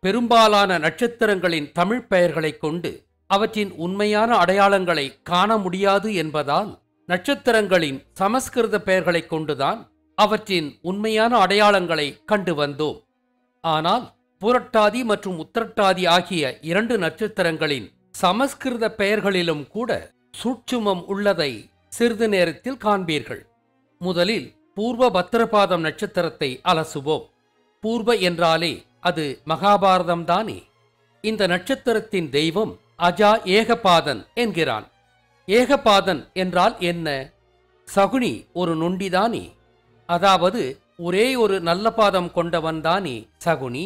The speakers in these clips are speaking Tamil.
பெரும்பாலான நட்சத்திரங்களின் தமிழ் பெயர்களைக் கொண்டு அவற்றின் உண்மையான அடையாளங்களை காண முடியாது என்பதால் நட்சத்திரங்களின் சமஸ்கிருத பெயர்களைக் கொண்டுதான் அவற்றின் உண்மையான அடையாளங்களை கண்டு வந்தோம் ஆனால் புரட்டாதி மற்றும் உத்திரட்டாதி ஆகிய இரண்டு நட்சத்திரங்களின் சமஸ்கிருத பெயர்களிலும் கூட சூட்சுமம் உள்ளதை சிறிது நேரத்தில் காண்பீர்கள் முதலில் பூர்வ பத்திரபாதம் நட்சத்திரத்தை அலசுவோம் பூர்வ என்றாலே அது மகாபாரதம் தானே இந்த நட்சத்திரத்தின் தெய்வம் அஜா ஏகபாதன் என்கிறான் ஏகபாதன் என்றால் என்ன சகுனி ஒரு நொண்டிதானே அதாவது ஒரே ஒரு நல்ல பாதம் கொண்டவன்தானே சகுனி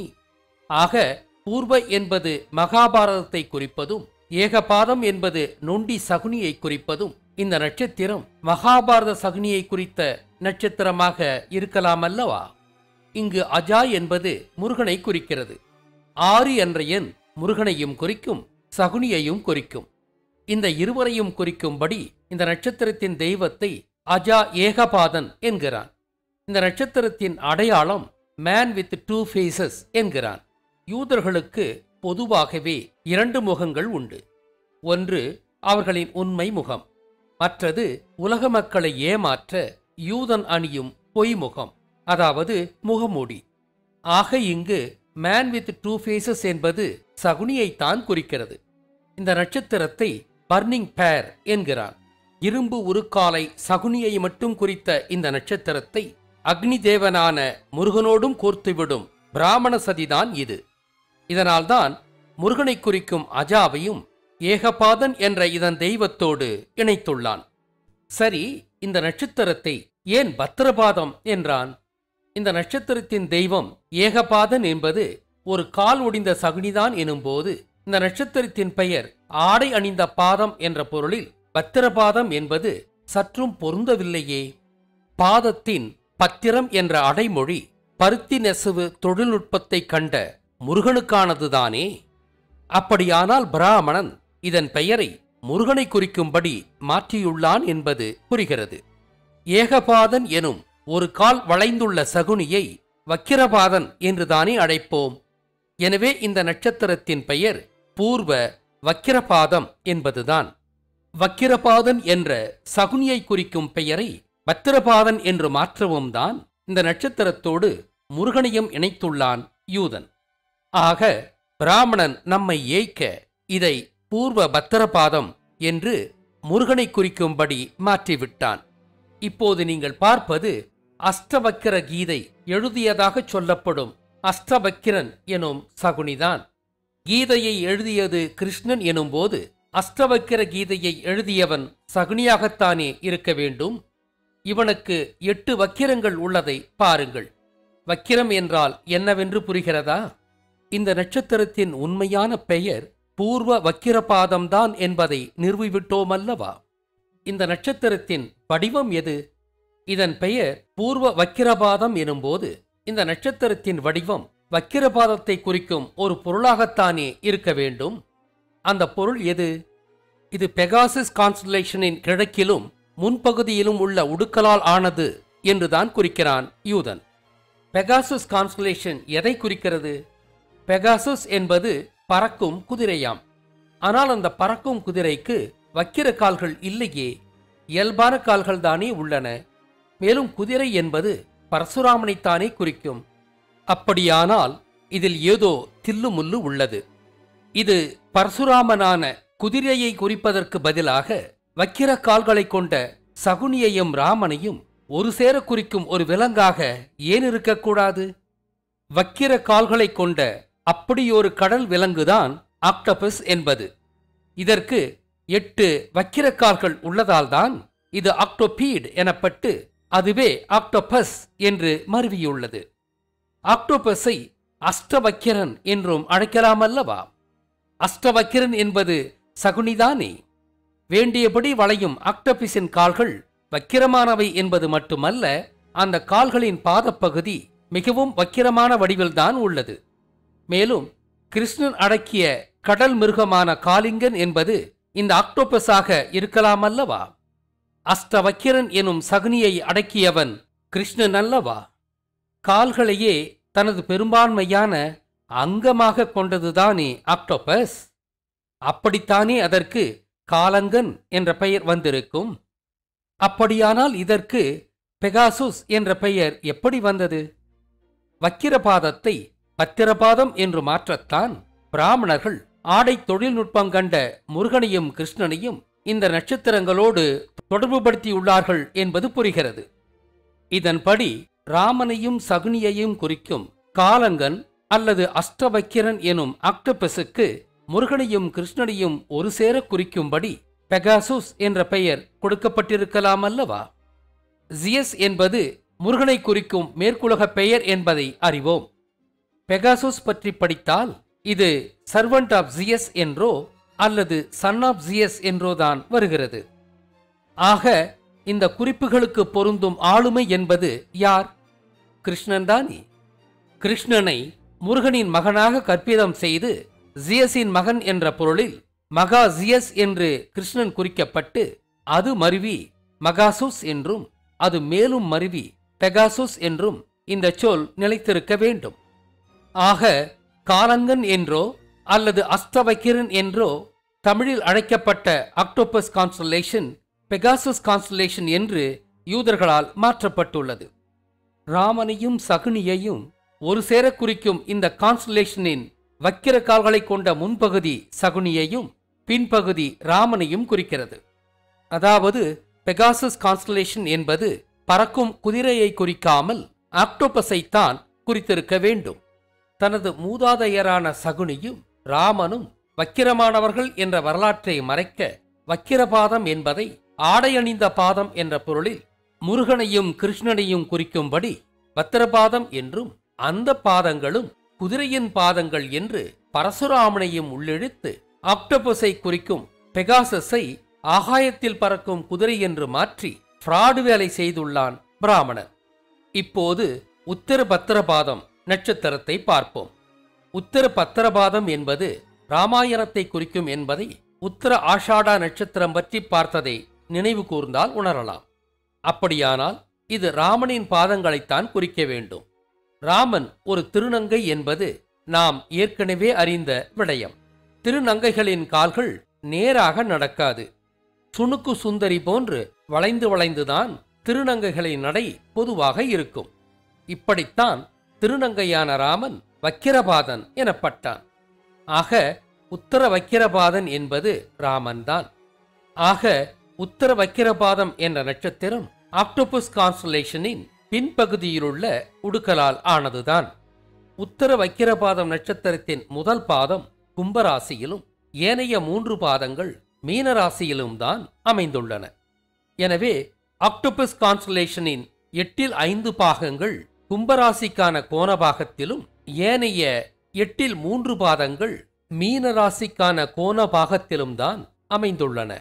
ஆக பூர்வ என்பது மகாபாரதத்தை குறிப்பதும் ஏகபாதம் என்பது நொண்டி சகுனியை குறிப்பதும் இந்த நட்சத்திரம் மகாபாரத சகுனியை குறித்த நட்சத்திரமாக இருக்கலாம் அல்லவா இங்கு அஜா என்பது முருகனை குறிக்கிறது ஆறு என்ற எண் முருகனையும் குறிக்கும் சகுனியையும் குறிக்கும் இந்த இருவரையும் குறிக்கும்படி இந்த நட்சத்திரத்தின் தெய்வத்தை அஜா ஏகபாதன் என்கிறான் இந்த நட்சத்திரத்தின் அடையாளம் மேன் வித் டூ ஃபேசஸ் என்கிறான் யூதர்களுக்கு பொதுவாகவே இரண்டு முகங்கள் உண்டு ஒன்று அவர்களின் உண்மை முகம் மற்றது உலக மக்களை ஏமாற்ற யூதன் அணியும் பொய் முகம் அதாவது முகமூடி ஆக இங்கு மேன் வித் டூ ஃபேசஸ் என்பது சகுனியைத்தான் குறிக்கிறது இந்த நட்சத்திரத்தை பர்னிங் பேர் என்கிறான் இரும்பு உருக்காலை சகுனியை மட்டும் குறித்த இந்த நட்சத்திரத்தை அக்னி தேவனான முருகனோடும் கோர்த்துவிடும் பிராமண சதிதான் இது இதனால்தான் முருகனை குறிக்கும் அஜாவையும் ஏகபாதன் என்ற இதன் தெய்வத்தோடு இணைத்துள்ளான் சரி இந்த நட்சத்திரத்தை ஏன் பத்திரபாதம் என்றான் இந்த நட்சத்திரத்தின் தெய்வம் ஏகபாதன் என்பது ஒரு கால் ஒடிந்த சகுனிதான் எனும்போது இந்த நட்சத்திரத்தின் பெயர் ஆடை அணிந்த பாதம் என்ற பொருளில் பத்திரபாதம் என்பது சற்றும் பொருந்தவில்லையே பாதத்தின் பத்திரம் என்ற அடைமொழி பருத்தி நெசவு தொழில்நுட்பத்தை கண்ட முருகனுக்கானதுதானே அப்படியானால் பிராமணன் இதன் பெயரை முருகனை குறிக்கும்படி மாற்றியுள்ளான் என்பது புரிகிறது ஏகபாதன் எனும் ஒரு கால் வளைந்துள்ள சகுனியை வக்கிரபாதன் என்றுதானே அழைப்போம் எனவே இந்த நட்சத்திரத்தின் பெயர் பூர்வ வக்கிரபாதம் என்பதுதான் வக்கிரபாதன் என்ற சகுனியை குறிக்கும் பெயரை பத்திரபாதன் என்று மாற்றவும் தான் இந்த நட்சத்திரத்தோடு முருகனையும் இணைத்துள்ளான் யூதன் ஆக பிராமணன் நம்மை ஏய்க்க இதை பூர்வ பத்திரபாதம் என்று முருகனை குறிக்கும்படி மாற்றிவிட்டான் இப்போது நீங்கள் பார்ப்பது அஷ்டவக்கிர கீதை எழுதியதாக சொல்லப்படும் அஷ்டவக்கிரன் எனும் சகுனிதான் கீதையை எழுதியது கிருஷ்ணன் எனும்போது அஷ்டவக்கிர கீதையை எழுதியவன் சகுனியாகத்தானே இருக்க வேண்டும் இவனுக்கு எட்டு வக்கிரங்கள் உள்ளதை பாருங்கள் வக்கிரம் என்றால் என்னவென்று புரிகிறதா இந்த நட்சத்திரத்தின் உண்மையான பெயர் பூர்வ வக்கிரபாதம்தான் என்பதை நிறுவிவிட்டோமல்லவா இந்த நட்சத்திரத்தின் வடிவம் எது இதன் பெயர் பூர்வ வக்கிரபாதம் எனும்போது இந்த நட்சத்திரத்தின் வடிவம் வக்கிரபாதத்தை குறிக்கும் ஒரு பொருளாகத்தானே இருக்க வேண்டும் அந்த பொருள் எது இது பெகாசிஸ் கான்ஸ்டலேஷனின் கிழக்கிலும் முன்பகுதியிலும் உள்ள உடுக்கலால் ஆனது என்றுதான் குறிக்கிறான் யூதன் பெகாசஸ் கான்ஸ்டலேஷன் எதை குறிக்கிறது பெகாசஸ் என்பது பறக்கும் குதிரையாம் ஆனால் அந்த பறக்கும் குதிரைக்கு வக்கிர கால்கள் இல்லையே இயல்பான கால்கள் தானே உள்ளன மேலும் குதிரை என்பது பரசுராமனைத்தானே குறிக்கும் அப்படியானால் இதில் ஏதோ தில்லுமுல்லு உள்ளது இது பரசுராமனான குதிரையை குறிப்பதற்கு பதிலாக வக்கிர கால்களை கொண்ட சகுனியையும் ராமனையும் ஒரு சேர குறிக்கும் ஒரு விலங்காக ஏன் இருக்கக்கூடாது வக்கிர கால்களை கொண்ட அப்படியொரு கடல் விலங்குதான் ஆக்டபஸ் என்பது இதற்கு எட்டு வக்கிர கால்கள் உள்ளதால்தான் இது ஆக்டோபீட் எனப்பட்டு அதுவே ஆக்டோபஸ் என்று மருவியுள்ளது ஆக்டோபஸை அஷ்டவக்கிரன் என்றும் அழைக்கலாமல்லவா அஷ்டவக்கிரன் என்பது சகுனிதானே வேண்டியபடி வளையும் ஆக்டோபஸின் கால்கள் வக்கிரமானவை என்பது மட்டுமல்ல அந்த கால்களின் பாதப்பகுதி மிகவும் வக்கிரமான வடிவில்தான் உள்ளது மேலும் கிருஷ்ணன் அடக்கிய கடல் மிருகமான காலிங்கன் என்பது இந்த ஆக்டோபஸாக இருக்கலாமல்லவா அஷ்டவக்கிரன் எனும் சகுனியை அடக்கியவன் கிருஷ்ணன் அல்லவா கால்களையே தனது பெரும்பான்மையான அங்கமாக கொண்டதுதானே ஆக்டோபஸ் அப்படித்தானே அதற்கு காலங்கன் என்ற பெயர் வந்திருக்கும் அப்படியானால் இதற்கு பெகாசுஸ் என்ற பெயர் எப்படி வந்தது வக்கிரபாதத்தை பத்திரபாதம் என்று மாற்றத்தான் பிராமணர்கள் ஆடை தொழில்நுட்பம் கண்ட முருகனையும் கிருஷ்ணனையும் இந்த நட்சத்திரங்களோடு தொடர்புபடுத்தியுள்ளார்கள் என்பது புரிகிறது இதன்படி ராமனையும் சகுனியையும் குறிக்கும் காலங்கன் அல்லது அஷ்டவக்கிரன் எனும் ஆக்டோபஸுக்கு முருகனையும் கிருஷ்ணனையும் ஒரு சேர குறிக்கும்படி பெகாசுஸ் என்ற பெயர் கொடுக்கப்பட்டிருக்கலாம் அல்லவா ஜியஸ் என்பது முருகனை குறிக்கும் மேற்குலக பெயர் என்பதை அறிவோம் பெகாசுஸ் பற்றி படித்தால் இது சர்வன்ட் ஆஃப் ஜியஸ் என்றோ அல்லது சன் ஆஃப் ஜியஸ் என்றோதான் வருகிறது ஆக இந்த குறிப்புகளுக்கு பொருந்தும் ஆளுமை என்பது யார் கிருஷ்ணன் தானே கிருஷ்ணனை முருகனின் மகனாக கற்பிதம் செய்து ஜியஸின் மகன் என்ற பொருளில் மகா ஜியஸ் என்று கிருஷ்ணன் குறிக்கப்பட்டு அது மருவி மகாசுஸ் என்றும் அது மேலும் மருவி பெகாசுஸ் என்றும் இந்த சொல் நிலைத்திருக்க வேண்டும் ஆக காலங்கன் என்றோ அல்லது அஸ்தவக்கிரன் என்றோ தமிழில் அழைக்கப்பட்ட ஆக்டோபஸ் கான்ஸ்டலேஷன் பெகாசஸ் கான்ஸ்டலேஷன் என்று யூதர்களால் மாற்றப்பட்டுள்ளது ராமனையும் சகுனியையும் ஒரு சேர குறிக்கும் இந்த கான்ஸ்டலேஷனின் வக்கிர கால்களை கொண்ட முன்பகுதி சகுனியையும் பின்பகுதி ராமனையும் குறிக்கிறது அதாவது பெகாசஸ் கான்ஸ்டலேஷன் என்பது பறக்கும் குதிரையை குறிக்காமல் ஆக்டோபஸைத்தான் குறித்திருக்க வேண்டும் தனது மூதாதையரான சகுனியும் ராமனும் வக்கிரமானவர்கள் என்ற வரலாற்றை மறைக்க வக்கிரபாதம் என்பதை ஆடையணிந்த பாதம் என்ற பொருளில் முருகனையும் கிருஷ்ணனையும் குறிக்கும்படி பத்திரபாதம் என்றும் அந்த பாதங்களும் குதிரையின் பாதங்கள் என்று பரசுராமனையும் உள்ளிழுத்து ஆக்டோபஸை குறிக்கும் பெகாசஸை ஆகாயத்தில் பறக்கும் குதிரை என்று மாற்றி ஃப்ராடு வேலை செய்துள்ளான் பிராமணன் இப்போது உத்தர பத்திரபாதம் நட்சத்திரத்தை பார்ப்போம் உத்தர பத்திரபாதம் என்பது ராமாயணத்தை குறிக்கும் என்பதை உத்தர ஆஷாடா நட்சத்திரம் பற்றி பார்த்ததை நினைவு கூர்ந்தால் உணரலாம் அப்படியானால் இது ராமனின் பாதங்களைத்தான் குறிக்க வேண்டும் ராமன் ஒரு திருநங்கை என்பது நாம் ஏற்கனவே அறிந்த விடயம் திருநங்கைகளின் கால்கள் நேராக நடக்காது சுணுக்கு சுந்தரி போன்று வளைந்து வளைந்துதான் திருநங்கைகளின் நடை பொதுவாக இருக்கும் இப்படித்தான் திருநங்கையான ராமன் வக்கிரபாதன் எனப்பட்டான் ஆக உத்தர வக்கிரபாதன் என்பது ராமன்தான் ஆக உத்தர வக்கிரபாதம் என்ற நட்சத்திரம் ஆக்டோபஸ் கான்ஸ்டலேஷனின் பின்பகுதியிலுள்ள உடுக்கலால் ஆனதுதான் உத்தர வக்கிரபாதம் நட்சத்திரத்தின் முதல் பாதம் கும்பராசியிலும் ஏனைய மூன்று பாதங்கள் மீனராசியிலும் தான் அமைந்துள்ளன எனவே ஆக்டோபஸ் கான்ஸ்டலேஷனின் எட்டில் ஐந்து பாகங்கள் கும்பராசிக்கான கோணபாகத்திலும் ஏனைய எட்டில் மூன்று பாதங்கள் மீனராசிக்கான கோண பாகத்திலும் தான் அமைந்துள்ளன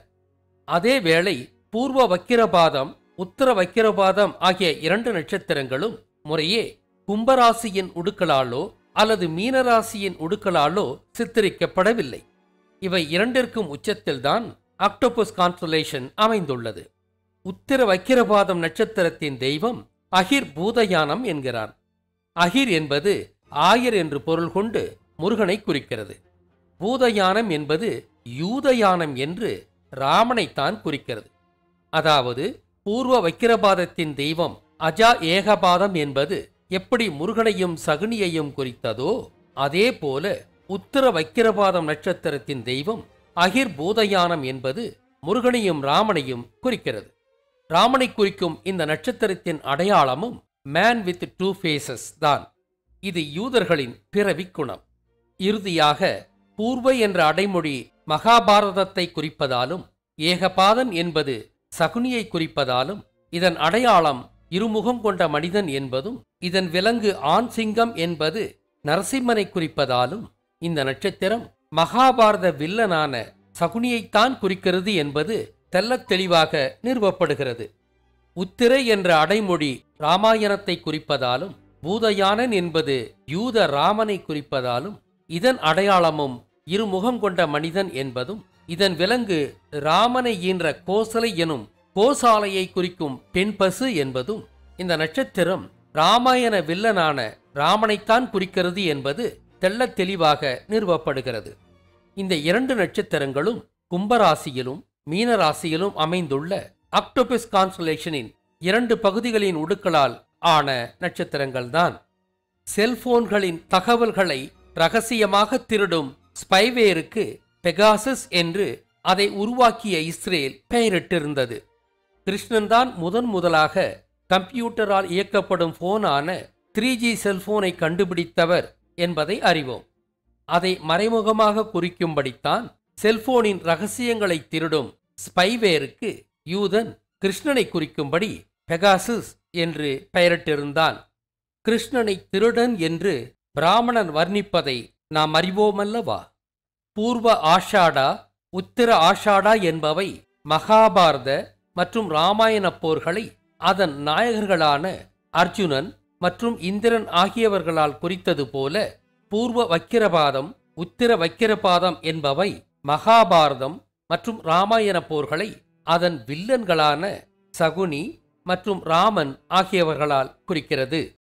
அதேவேளை பூர்வ வக்கிரபாதம் உத்தர வக்கிரபாதம் ஆகிய இரண்டு நட்சத்திரங்களும் முறையே கும்பராசியின் உடுக்களாலோ அல்லது மீனராசியின் உடுக்களாலோ சித்தரிக்கப்படவில்லை இவை இரண்டிற்கும் உச்சத்தில்தான் ஆக்டோபஸ் கான்ஸ்டலேஷன் அமைந்துள்ளது உத்திர வக்கிரபாதம் நட்சத்திரத்தின் தெய்வம் அகிர் பூதயானம் என்கிறான் அகிர் என்பது ஆயர் என்று பொருள் கொண்டு முருகனை குறிக்கிறது பூதயானம் என்பது யூதயானம் என்று ராமனைத்தான் குறிக்கிறது அதாவது பூர்வ வக்கிரபாதத்தின் தெய்வம் அஜா ஏகபாதம் என்பது எப்படி முருகனையும் சகுனியையும் குறித்ததோ அதே போல உத்தர வக்கிரபாதம் நட்சத்திரத்தின் தெய்வம் அகிர் பூதயானம் என்பது முருகனையும் ராமனையும் குறிக்கிறது ராமனை குறிக்கும் இந்த நட்சத்திரத்தின் அடையாளமும் மேன் வித் டூ ஃபேசஸ் தான் இது யூதர்களின் பிறவி குணம் இறுதியாக பூர்வ என்ற அடைமொழி மகாபாரதத்தை குறிப்பதாலும் ஏகபாதன் என்பது சகுனியை குறிப்பதாலும் இதன் அடையாளம் இருமுகம் கொண்ட மனிதன் என்பதும் இதன் விலங்கு ஆண் சிங்கம் என்பது நரசிம்மனை குறிப்பதாலும் இந்த நட்சத்திரம் மகாபாரத வில்லனான சகுனியைத்தான் குறிக்கிறது என்பது தெள்ளத் தெளிவாக நிறுவப்படுகிறது உத்திரை என்ற அடைமொழி ராமாயணத்தை குறிப்பதாலும் பூதயானன் என்பது யூத ராமனை குறிப்பதாலும் இதன் அடையாளமும் இருமுகம் கொண்ட மனிதன் என்பதும் இதன் விலங்கு ராமனை ஈன்ற கோசலை எனும் கோசாலையை குறிக்கும் பெண் பசு என்பதும் இந்த நட்சத்திரம் ராமாயண வில்லனான ராமனைத்தான் குறிக்கிறது என்பது தெள்ளத் தெளிவாக நிறுவப்படுகிறது இந்த இரண்டு நட்சத்திரங்களும் கும்பராசியிலும் மீனராசியிலும் அமைந்துள்ள ஆக்டோபஸ் கான்ஸ்டலேஷனின் இரண்டு பகுதிகளின் உடுக்களால் ஆன நட்சத்திரங்கள்தான் செல்போன்களின் தகவல்களை ரகசியமாக திருடும் ஸ்பைவேருக்கு பெகாசஸ் என்று அதை உருவாக்கிய இஸ்ரேல் பெயரிட்டிருந்தது கிருஷ்ணன்தான் முதன் முதலாக கம்ப்யூட்டரால் இயக்கப்படும் போனான த்ரீ ஜி செல்போனை கண்டுபிடித்தவர் என்பதை அறிவோம் அதை மறைமுகமாக குறிக்கும்படித்தான் செல்போனின் ரகசியங்களை திருடும் ஸ்பைவேருக்கு யூதன் கிருஷ்ணனை குறிக்கும்படி பெகாசஸ் என்று பெயரிட்டிருந்தான் கிருஷ்ணனை திருடன் என்று பிராமணன் வர்ணிப்பதை நாம் அறிவோமல்லவா பூர்வ ஆஷாடா உத்திர ஆஷாடா என்பவை மகாபாரத மற்றும் இராமாயண போர்களை அதன் நாயகர்களான அர்ஜுனன் மற்றும் இந்திரன் ஆகியவர்களால் குறித்தது போல பூர்வ வக்கிரபாதம் உத்திர வக்கிரபாதம் என்பவை மகாபாரதம் மற்றும் இராமாயண போர்களை அதன் வில்லன்களான சகுனி மற்றும் ராமன் ஆகியவர்களால் குறிக்கிறது